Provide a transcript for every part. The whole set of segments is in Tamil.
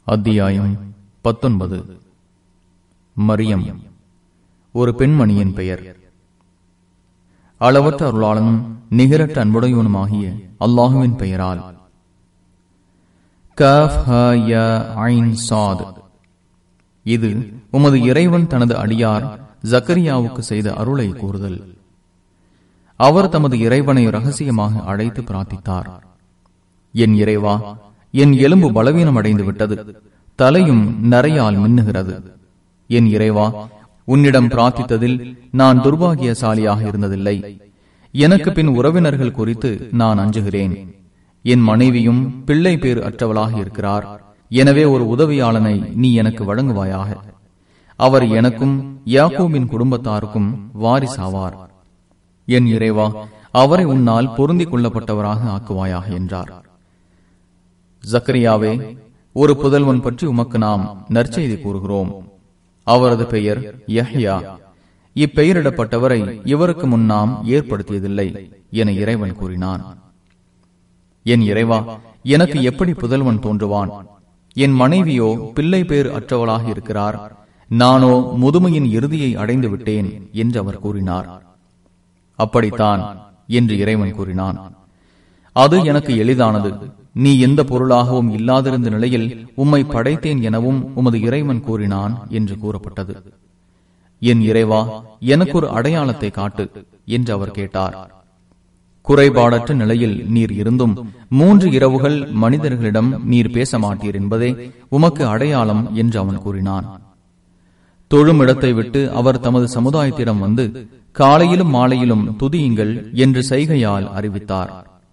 அத்தியாயம் பத்தொன்பது மரியம் ஒரு பெண்மணியின் பெயர் அளவற்ற அருளாளனும் நிகரற்ற அன்புடையவனுமாகிய அல்லாஹுவின் பெயரால் கஃப் ஹ ய ஐன் சாத். இது உமது இறைவன் தனது அடியார் ஜக்கரியாவுக்கு செய்த அருளை கூறுதல் அவர் தமது இறைவனை ரகசியமாக அழைத்து பிரார்த்தித்தார் என் இறைவா என் எலும்பு பலவீனம் அடைந்து விட்டது தலையும் நரையால் மின்னுகிறது என் இறைவா உன்னிடம் பிரார்த்தித்ததில் நான் துர்பாகியசாலியாக இருந்ததில்லை எனக்கு பின் உறவினர்கள் குறித்து நான் அஞ்சுகிறேன் என் மனைவியும் பிள்ளை பேறு அற்றவளாக இருக்கிறார் எனவே ஒரு உதவியாளனை நீ எனக்கு வழங்குவாயாக அவர் எனக்கும் யாக்கோபின் குடும்பத்தாருக்கும் வாரிசாவார் என் இறைவா அவரை உன்னால் பொருந்திக் கொள்ளப்பட்டவராக ஆக்குவாயாக என்றார் ஜக்கரியாவே ஒரு புதல்வன் பற்றி உமக்கு நாம் நற்செய்தி கூறுகிறோம் அவரது பெயர் யஹ்யா இப்பெயரிடப்பட்டவரை இவருக்கு முன் நாம் ஏற்படுத்தியதில்லை என இறைவன் கூறினான் என் இறைவா எனக்கு எப்படி புதல்வன் தோன்றுவான் என் மனைவியோ பிள்ளை பேர் அற்றவளாக இருக்கிறார் நானோ முதுமையின் இறுதியை அடைந்து விட்டேன் என்று அவர் கூறினார் அப்படித்தான் என்று இறைவன் கூறினான் அது எனக்கு எளிதானது நீ எந்த பொருளாகவும் இல்லாதிருந்த நிலையில் உம்மை படைத்தேன் எனவும் உமது இறைவன் கூறினான் என்று கூறப்பட்டது என் இறைவா எனக்கு ஒரு அடையாளத்தை காட்டு என்று அவர் கேட்டார் குறைபாடற்ற நிலையில் நீர் இருந்தும் மூன்று இரவுகள் மனிதர்களிடம் நீர் பேச மாட்டீர் என்பதே உமக்கு அடையாளம் என்று அவன் கூறினான் தொழும் இடத்தை விட்டு அவர் தமது சமுதாயத்திடம் வந்து காலையிலும் மாலையிலும் துதியுங்கள் என்று செய்கையால் அறிவித்தார்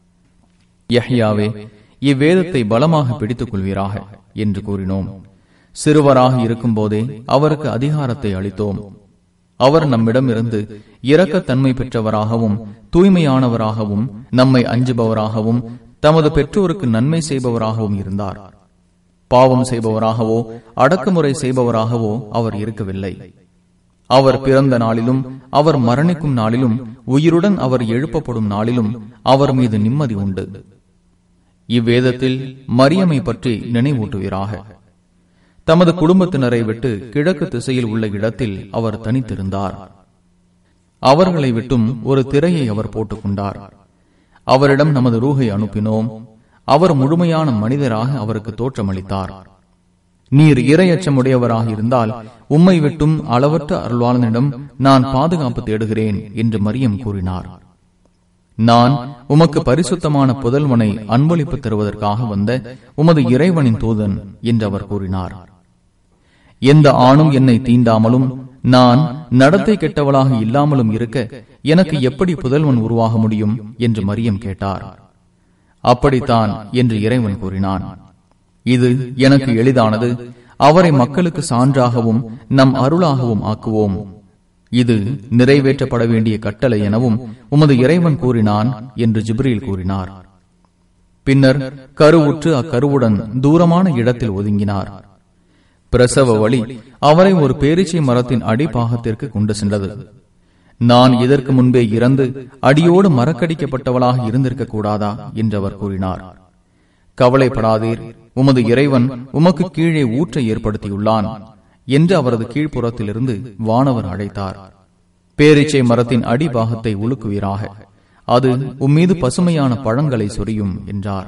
யஹ்யாவே இவ்வேதத்தை பலமாக பிடித்துக் கொள்வீராக என்று கூறினோம் சிறுவராக இருக்கும் போதே அவருக்கு அதிகாரத்தை அளித்தோம் அவர் நம்மிடம் இருந்து இரக்கத்தன்மை பெற்றவராகவும் தூய்மையானவராகவும் நம்மை அஞ்சுபவராகவும் தமது பெற்றோருக்கு நன்மை செய்பவராகவும் இருந்தார் பாவம் செய்பவராகவோ அடக்குமுறை செய்பவராகவோ அவர் இருக்கவில்லை அவர் பிறந்த நாளிலும் அவர் மரணிக்கும் நாளிலும் உயிருடன் அவர் எழுப்பப்படும் நாளிலும் அவர் மீது நிம்மதி உண்டு இவ்வேதத்தில் மரியமை பற்றி நினைவூட்டுவீராக தமது குடும்பத்தினரை விட்டு கிழக்கு திசையில் உள்ள இடத்தில் அவர் தனித்திருந்தார் அவர்களை விட்டும் ஒரு திரையை அவர் போட்டுக் கொண்டார் அவரிடம் நமது ரூகை அனுப்பினோம் அவர் முழுமையான மனிதராக அவருக்கு தோற்றமளித்தார் நீர் இரையச்சமுடையவராக இருந்தால் உம்மை விட்டும் அளவற்ற அருள்வாளனிடம் நான் பாதுகாப்பு தேடுகிறேன் என்று மரியம் கூறினார் நான் உமக்கு பரிசுத்தமான புதல்வனை அன்பளிப்பு தருவதற்காக வந்த உமது இறைவனின் தூதன் என்று அவர் கூறினார் எந்த ஆணும் என்னை தீண்டாமலும் நான் நடத்தை கெட்டவளாக இல்லாமலும் இருக்க எனக்கு எப்படி புதல்வன் உருவாக முடியும் என்று மரியம் கேட்டார் அப்படித்தான் என்று இறைவன் கூறினான் இது எனக்கு எளிதானது அவரை மக்களுக்கு சான்றாகவும் நம் அருளாகவும் ஆக்குவோம் இது நிறைவேற்றப்பட வேண்டிய கட்டளை எனவும் உமது இறைவன் கூறினான் என்று ஜிப்ரீல் கூறினார் பின்னர் கருவுற்று அக்கருவுடன் தூரமான இடத்தில் ஒதுங்கினார் பிரசவ வழி அவரை ஒரு பேரிச்சை மரத்தின் அடிப்பாகத்திற்கு கொண்டு சென்றது நான் இதற்கு முன்பே இறந்து அடியோடு மரக்கடிக்கப்பட்டவளாக இருந்திருக்க கூடாதா என்று அவர் கூறினார் கவலைப்படாதீர் உமது இறைவன் உமக்கு கீழே ஊற்றை ஏற்படுத்தியுள்ளான் என்று அவரது கீழ்ப்புறத்திலிருந்து வானவர் அழைத்தார் பேரிச்சை மரத்தின் அடிபாகத்தை உலுக்குவீராக அது உம்மீது பசுமையான பழங்களை சொரியும் என்றார்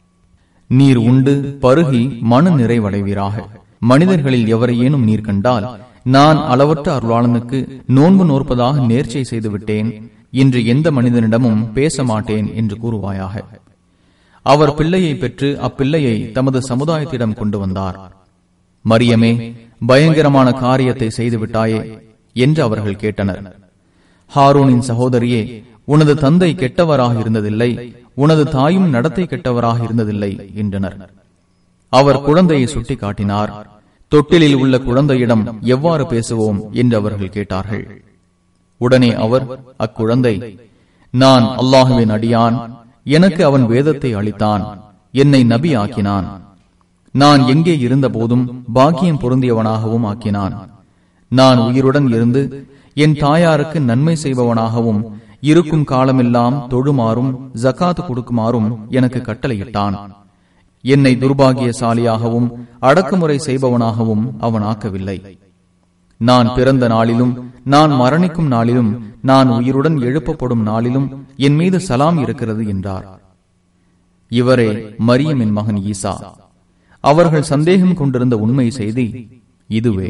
நீர் உண்டு பருகி மனு நிறைவடைவீராக மனிதர்களில் எவரையேனும் நீர் கண்டால் நான் அளவற்ற அருளாளனுக்கு நோன்பு நோற்பதாக நேர்ச்சை செய்து விட்டேன் இன்று எந்த மனிதனிடமும் பேச மாட்டேன் என்று கூறுவாயாக அவர் பிள்ளையை பெற்று அப்பிள்ளையை தமது சமுதாயத்திடம் கொண்டு வந்தார் மரியமே பயங்கரமான காரியத்தை செய்துவிட்டாயே என்று அவர்கள் கேட்டனர் ஹாரூனின் சகோதரியே உனது தந்தை கெட்டவராக இருந்ததில்லை உனது தாயும் நடத்தை கெட்டவராக இருந்ததில்லை என்றனர் அவர் குழந்தையை சுட்டி காட்டினார் தொட்டிலில் உள்ள குழந்தையிடம் எவ்வாறு பேசுவோம் என்று அவர்கள் கேட்டார்கள் உடனே அவர் அக்குழந்தை நான் அல்லாஹுவின் அடியான் எனக்கு அவன் வேதத்தை அளித்தான் என்னை நபி ஆக்கினான் நான் எங்கே இருந்த போதும் பாக்கியம் பொருந்தியவனாகவும் ஆக்கினான் நான் உயிருடன் இருந்து என் தாயாருக்கு நன்மை செய்பவனாகவும் இருக்கும் காலமெல்லாம் தொழுமாறும் ஜக்காத்து கொடுக்குமாறும் எனக்கு கட்டளையிட்டான் என்னை துர்பாகியசாலியாகவும் அடக்குமுறை செய்பவனாகவும் அவன் ஆக்கவில்லை நான் பிறந்த நாளிலும் நான் மரணிக்கும் நாளிலும் நான் உயிருடன் எழுப்பப்படும் நாளிலும் என் மீது சலாம் இருக்கிறது என்றார் இவரே மரியமின் மகன் ஈசா அவர்கள் சந்தேகம் கொண்டிருந்த உண்மை செய்தி இதுவே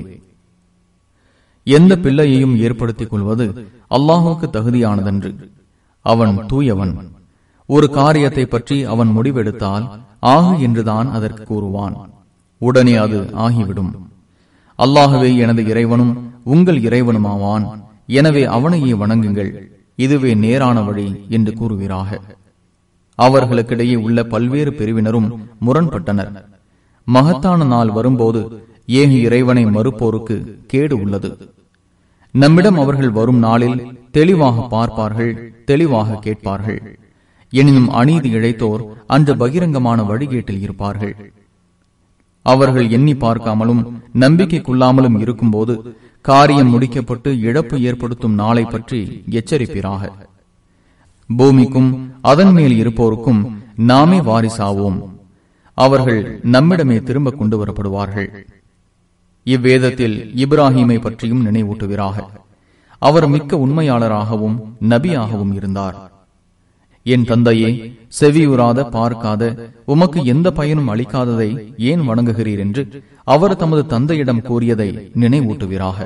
எந்த பிள்ளையையும் ஏற்படுத்திக் கொள்வது அல்லாஹுக்கு தகுதியானதன்று அவன் தூயவன் ஒரு காரியத்தை பற்றி அவன் முடிவெடுத்தால் ஆகு என்றுதான் அதற்கு கூறுவான் உடனே அது ஆகிவிடும் அல்லாகவே எனது இறைவனும் உங்கள் இறைவனுமாவான் எனவே அவனையே வணங்குங்கள் இதுவே நேரான வழி என்று கூறுகிறாக அவர்களுக்கிடையே உள்ள பல்வேறு பிரிவினரும் முரண்பட்டனர் மகத்தான நாள் வரும்போது ஏக இறைவனை மறுப்போருக்கு கேடு உள்ளது நம்மிடம் அவர்கள் வரும் நாளில் தெளிவாக பார்ப்பார்கள் தெளிவாக கேட்பார்கள் எனினும் அநீதி இழைத்தோர் அன்று பகிரங்கமான வழிகேட்டில் இருப்பார்கள் அவர்கள் எண்ணி பார்க்காமலும் நம்பிக்கைக்குள்ளாமலும் இருக்கும்போது காரியம் முடிக்கப்பட்டு இழப்பு ஏற்படுத்தும் நாளை பற்றி எச்சரிப்பிறாக பூமிக்கும் அதன் மேல் இருப்போருக்கும் நாமே வாரிசாவோம் அவர்கள் நம்மிடமே திரும்ப கொண்டு வரப்படுவார்கள் இவ்வேதத்தில் இப்ராஹீமை பற்றியும் நினைவூட்டுகிறாக அவர் மிக்க உண்மையாளராகவும் நபியாகவும் இருந்தார் என் தந்தையே செவியுறாத பார்க்காத உமக்கு எந்த பயனும் அளிக்காததை ஏன் வணங்குகிறீர் என்று அவர் தமது தந்தையிடம் கூறியதை நினைவூட்டுவீராக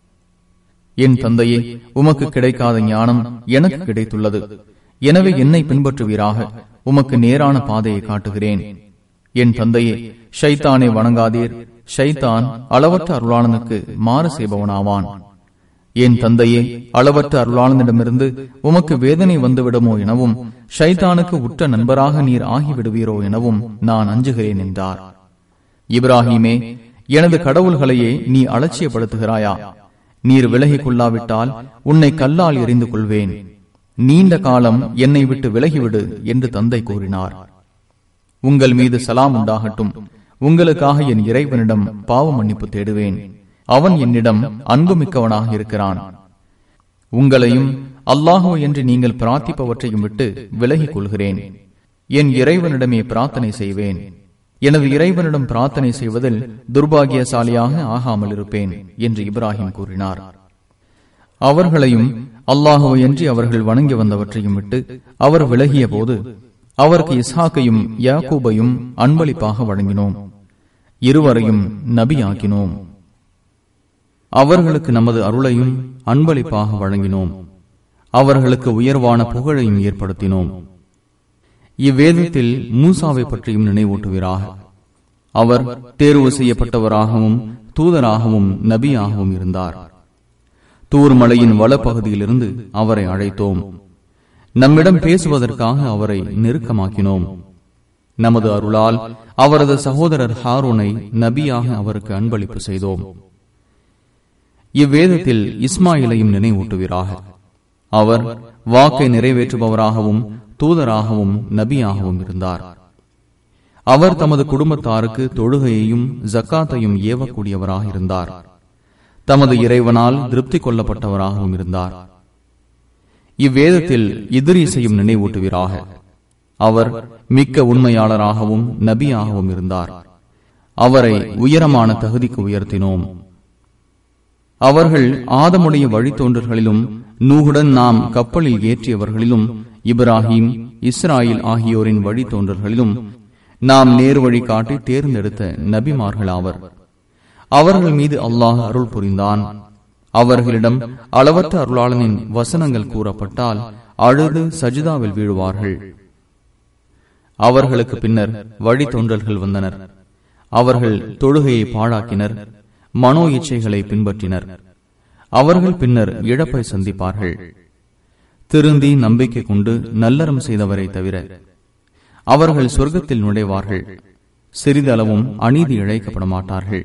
என் தந்தையே உமக்கு கிடைக்காத ஞானம் எனக்கு கிடைத்துள்ளது எனவே என்னை பின்பற்றுவீராக உமக்கு நேரான பாதையை காட்டுகிறேன் என் தந்தையே ஷைத்தானை வணங்காதீர் ஷைத்தான் அளவற்ற அருளாளனுக்கு மாறு செய்பவனாவான் என் தந்தையே அளவற்ற அருளாளனிடமிருந்து உமக்கு வேதனை வந்துவிடுமோ எனவும் ஷைத்தானுக்கு உற்ற நண்பராக நீர் ஆகிவிடுவீரோ எனவும் நான் அஞ்சுகிறேன் என்றார் இப்ராஹிமே எனது கடவுள்களையே நீ அலட்சியப்படுத்துகிறாயா நீர் விலகிக் கொள்ளாவிட்டால் உன்னை கல்லால் எறிந்து கொள்வேன் நீண்ட காலம் என்னை விட்டு விலகிவிடு என்று தந்தை கூறினார் உங்கள் மீது சலாம் உண்டாகட்டும் உங்களுக்காக என் இறைவனிடம் பாவ மன்னிப்பு தேடுவேன் அவன் என்னிடம் அன்புமிக்கவனாக இருக்கிறான் உங்களையும் அல்லாஹோ என்று நீங்கள் பிரார்த்திப்பவற்றையும் விட்டு விலகிக் கொள்கிறேன் என் இறைவனிடமே பிரார்த்தனை செய்வேன் எனது இறைவனிடம் பிரார்த்தனை செய்வதில் துர்பாகியசாலியாக ஆகாமல் இருப்பேன் என்று இப்ராஹிம் கூறினார் அவர்களையும் அல்லாஹோ என்று அவர்கள் வணங்கி வந்தவற்றையும் விட்டு அவர் விலகிய போது அவருக்கு இஸ்ஹாக்கையும் யாக்கூபையும் அன்பளிப்பாக வழங்கினோம் இருவரையும் நபியாக்கினோம் அவர்களுக்கு நமது அருளையும் அன்பளிப்பாக வழங்கினோம் அவர்களுக்கு உயர்வான புகழையும் ஏற்படுத்தினோம் இவ்வேதத்தில் மூசாவை பற்றியும் நினைவூட்டுகிறார் அவர் தேர்வு செய்யப்பட்டவராகவும் தூதராகவும் நபியாகவும் இருந்தார் தூர் மலையின் வளப்பகுதியிலிருந்து அவரை அழைத்தோம் நம்மிடம் பேசுவதற்காக அவரை நெருக்கமாக்கினோம் நமது அருளால் அவரது சகோதரர் ஹாரூனை நபியாக அவருக்கு அன்பளிப்பு செய்தோம் இவ்வேதத்தில் இஸ்மாயிலையும் நினைவூட்டுவீராக அவர் வாக்கை நிறைவேற்றுபவராகவும் தூதராகவும் நபியாகவும் இருந்தார் அவர் தமது குடும்பத்தாருக்கு தொழுகையையும் ஜக்காத்தையும் ஏவக்கூடியவராக இருந்தார் தமது இறைவனால் திருப்தி கொள்ளப்பட்டவராகவும் இருந்தார் இவ்வேதத்தில் இதிரீசையும் நினைவூட்டுவீராக அவர் மிக்க உண்மையாளராகவும் நபியாகவும் இருந்தார் அவரை உயரமான தகுதிக்கு உயர்த்தினோம் அவர்கள் ஆதமுடைய வழித்தோன்றர்களிலும் நூகுடன் நாம் கப்பலில் ஏற்றியவர்களிலும் இப்ராஹிம் இஸ்ராயில் ஆகியோரின் வழித்தோன்றர்களிலும் நாம் நேர் வழி காட்டி தேர்ந்தெடுத்த நபிமார்களாவர் அவர்கள் மீது அல்லாஹ் அருள் புரிந்தான் அவர்களிடம் அளவற்ற அருளாளனின் வசனங்கள் கூறப்பட்டால் அழுது சஜிதாவில் வீழுவார்கள் அவர்களுக்கு பின்னர் வழித்தோன்றல்கள் வந்தனர் அவர்கள் தொழுகையை பாழாக்கினர் மனோ இச்சைகளை பின்பற்றினர் அவர்கள் பின்னர் இழப்பை சந்திப்பார்கள் திருந்தி நம்பிக்கை கொண்டு நல்லறம் செய்தவரை தவிர அவர்கள் சொர்க்கத்தில் நுழைவார்கள் சிறிதளவும் அநீதி இழைக்கப்பட மாட்டார்கள்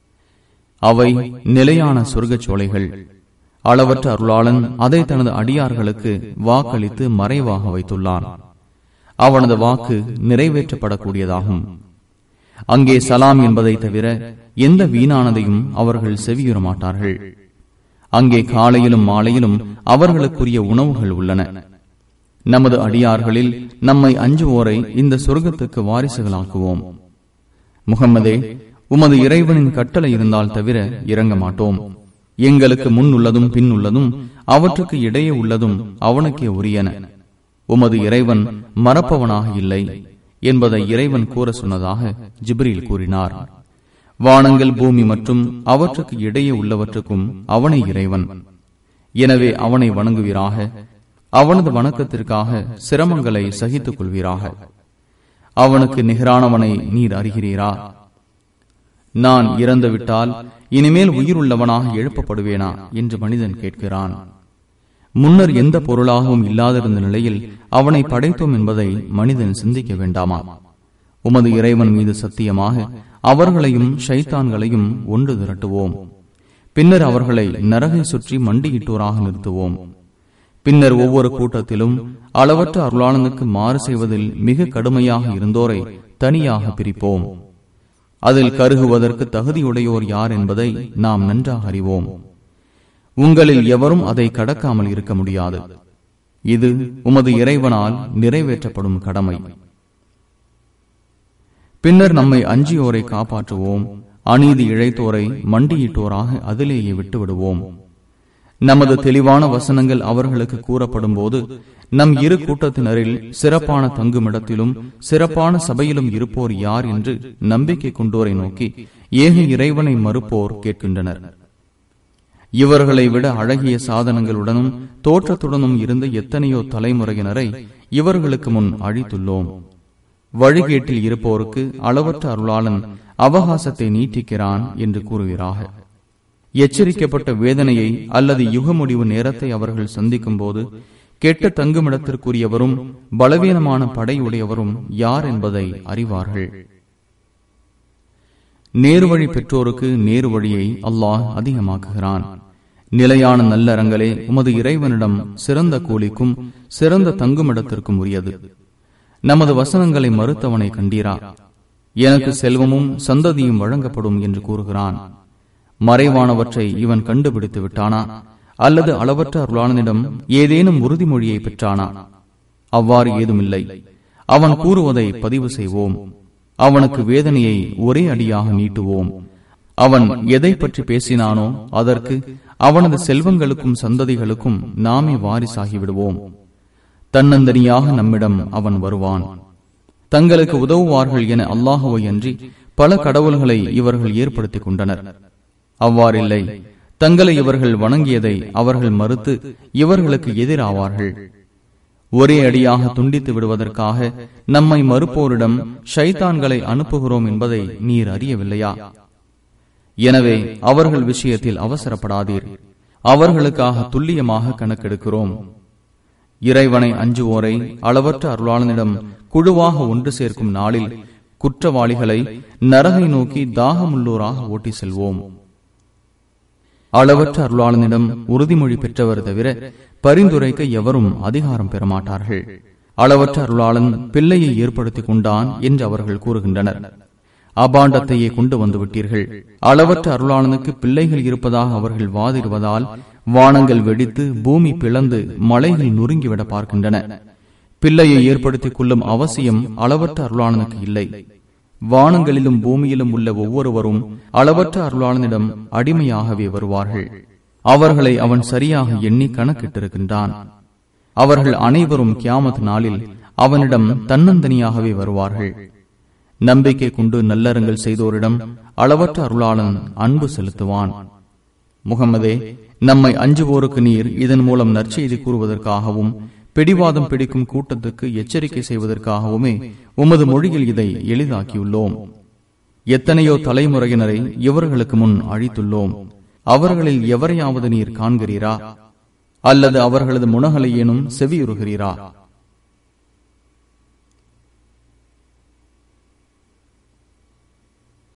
அவை நிலையான சொர்க்கச் சோலைகள் அளவற்ற அருளாளன் அதை தனது அடியார்களுக்கு வாக்களித்து மறைவாக வைத்துள்ளான் அவனது வாக்கு நிறைவேற்றப்படக்கூடியதாகும் அங்கே சலாம் என்பதை தவிர எந்த வீணானதையும் அவர்கள் செவியுற மாட்டார்கள் அங்கே காலையிலும் மாலையிலும் அவர்களுக்குரிய உணவுகள் உள்ளன நமது அடியார்களில் நம்மை அஞ்சுவோரை இந்த சொர்க்கத்துக்கு வாரிசுகளாக்குவோம் முகம்மதே உமது இறைவனின் கட்டளை இருந்தால் தவிர இறங்க மாட்டோம் எங்களுக்கு முன் உள்ளதும் பின் உள்ளதும் அவற்றுக்கு இடையே உள்ளதும் அவனுக்கே உரியன உமது இறைவன் மறப்பவனாக இல்லை என்பதை இறைவன் கூற சொன்னதாக ஜிப்ரீல் கூறினார் வானங்கள் பூமி மற்றும் அவற்றுக்கு இடையே உள்ளவற்றுக்கும் அவனை இறைவன் எனவே அவனை வணங்குவீராக அவனது வணக்கத்திற்காக சிரமங்களை சகித்துக் கொள்வீராக அவனுக்கு நிகரானவனை நீர் அறிகிறீரா நான் இறந்துவிட்டால் இனிமேல் உயிர் உள்ளவனாக எழுப்பப்படுவேனா என்று மனிதன் கேட்கிறான் முன்னர் எந்த பொருளாகவும் இல்லாதிருந்த நிலையில் அவனை படைத்தோம் என்பதை மனிதன் சிந்திக்க வேண்டாமா உமது இறைவன் மீது சத்தியமாக அவர்களையும் ஷைத்தான்களையும் ஒன்று திரட்டுவோம் பின்னர் அவர்களை நரகை சுற்றி மண்டியிட்டோராக நிறுத்துவோம் பின்னர் ஒவ்வொரு கூட்டத்திலும் அளவற்ற அருளாளனுக்கு மாறு செய்வதில் மிக கடுமையாக இருந்தோரை தனியாக பிரிப்போம் அதில் கருகுவதற்கு தகுதியுடையோர் யார் என்பதை நாம் நன்றாக அறிவோம் உங்களில் எவரும் அதை கடக்காமல் இருக்க முடியாது இது உமது இறைவனால் நிறைவேற்றப்படும் கடமை பின்னர் நம்மை அஞ்சியோரை காப்பாற்றுவோம் அநீதி இழைத்தோரை மண்டியிட்டோராக அதிலேயே விட்டுவிடுவோம் நமது தெளிவான வசனங்கள் அவர்களுக்கு கூறப்படும் போது நம் இரு கூட்டத்தினரில் சிறப்பான தங்குமிடத்திலும் சிறப்பான சபையிலும் இருப்போர் யார் என்று நம்பிக்கை கொண்டோரை நோக்கி ஏக இறைவனை மறுப்போர் கேட்கின்றனர் இவர்களை விட அழகிய சாதனங்களுடனும் தோற்றத்துடனும் இருந்த எத்தனையோ தலைமுறையினரை இவர்களுக்கு முன் அழித்துள்ளோம் வழிகேட்டில் இருப்போருக்கு அளவற்ற அருளாளன் அவகாசத்தை நீட்டிக்கிறான் என்று கூறுகிறாக எச்சரிக்கப்பட்ட வேதனையை அல்லது யுக முடிவு நேரத்தை அவர்கள் சந்திக்கும் போது கெட்ட தங்குமிடத்திற்குரியவரும் பலவீனமான படையுடையவரும் யார் என்பதை அறிவார்கள் நேர்வழி பெற்றோருக்கு நேரு வழியை அல்லாஹ் அதிகமாக்குகிறான் நிலையான நல்லறங்களே உமது இறைவனிடம் சிறந்த கூலிக்கும் சிறந்த தங்குமிடத்திற்கும் உரியது நமது வசனங்களை மறுத்தவனை கண்டீரா எனக்கு செல்வமும் சந்ததியும் வழங்கப்படும் என்று கூறுகிறான் மறைவானவற்றை இவன் கண்டுபிடித்து விட்டானா அல்லது அளவற்ற அருளாளனிடம் ஏதேனும் உறுதிமொழியை பெற்றானா அவ்வாறு ஏதுமில்லை அவன் கூறுவதை பதிவு செய்வோம் அவனுக்கு வேதனையை ஒரே அடியாக நீட்டுவோம் அவன் எதை பற்றி பேசினானோ அதற்கு அவனது செல்வங்களுக்கும் சந்ததிகளுக்கும் நாமே வாரிசாகிவிடுவோம் தன்னந்தனியாக நம்மிடம் அவன் வருவான் தங்களுக்கு உதவுவார்கள் என அல்லாஹுவை அன்றி பல கடவுள்களை இவர்கள் ஏற்படுத்திக் கொண்டனர் அவ்வாறில்லை தங்களை இவர்கள் வணங்கியதை அவர்கள் மறுத்து இவர்களுக்கு எதிராவார்கள் ஒரே அடியாக துண்டித்து விடுவதற்காக நம்மை மறுப்போரிடம் ஷைத்தான்களை அனுப்புகிறோம் என்பதை நீர் அறியவில்லையா எனவே அவர்கள் விஷயத்தில் அவசரப்படாதீர் அவர்களுக்காக துல்லியமாக கணக்கெடுக்கிறோம் இறைவனை அஞ்சுவோரை அளவற்ற அருளாளனிடம் குழுவாக ஒன்று சேர்க்கும் நாளில் குற்றவாளிகளை நரகை நோக்கி தாகமுள்ளோராக ஓட்டி செல்வோம் அளவற்ற அருளாளனிடம் உறுதிமொழி பெற்றவர் தவிர பரிந்துரைக்க எவரும் அதிகாரம் பெறமாட்டார்கள் அளவற்ற அருளாளன் பிள்ளையை ஏற்படுத்திக் கொண்டான் என்று அவர்கள் கூறுகின்றனர் அபாண்டத்தையே கொண்டு வந்து விட்டீர்கள் அளவற்ற அருளாளனுக்கு பிள்ளைகள் இருப்பதாக அவர்கள் வாதிடுவதால் வானங்கள் வெடித்து பூமி பிளந்து மலைகள் நொறுங்கிவிட பார்க்கின்றன பிள்ளையை ஏற்படுத்திக் கொள்ளும் அவசியம் அளவற்ற அருளாளனுக்கு இல்லை வானங்களிலும் பூமியிலும் உள்ள ஒவ்வொருவரும் அளவற்ற அருளாளனிடம் அடிமையாகவே வருவார்கள் அவர்களை அவன் சரியாக எண்ணி கணக்கிட்டிருக்கின்றான் அவர்கள் அனைவரும் கியாமத் நாளில் அவனிடம் தன்னந்தனியாகவே வருவார்கள் நம்பிக்கை கொண்டு நல்லறங்கள் செய்தோரிடம் அளவற்ற அருளாளன் அன்பு செலுத்துவான் முகமதே நம்மை அஞ்சுவோருக்கு நீர் இதன் மூலம் நற்செய்தி கூறுவதற்காகவும் பிடிவாதம் பிடிக்கும் கூட்டத்துக்கு எச்சரிக்கை செய்வதற்காகவுமே உமது மொழியில் இதை எளிதாக்கியுள்ளோம் எத்தனையோ தலைமுறையினரை இவர்களுக்கு முன் அழித்துள்ளோம் அவர்களில் எவரையாவது நீர் காண்கிறீரா அல்லது அவர்களது முனகலையேனும் செவியுறுகிறீரா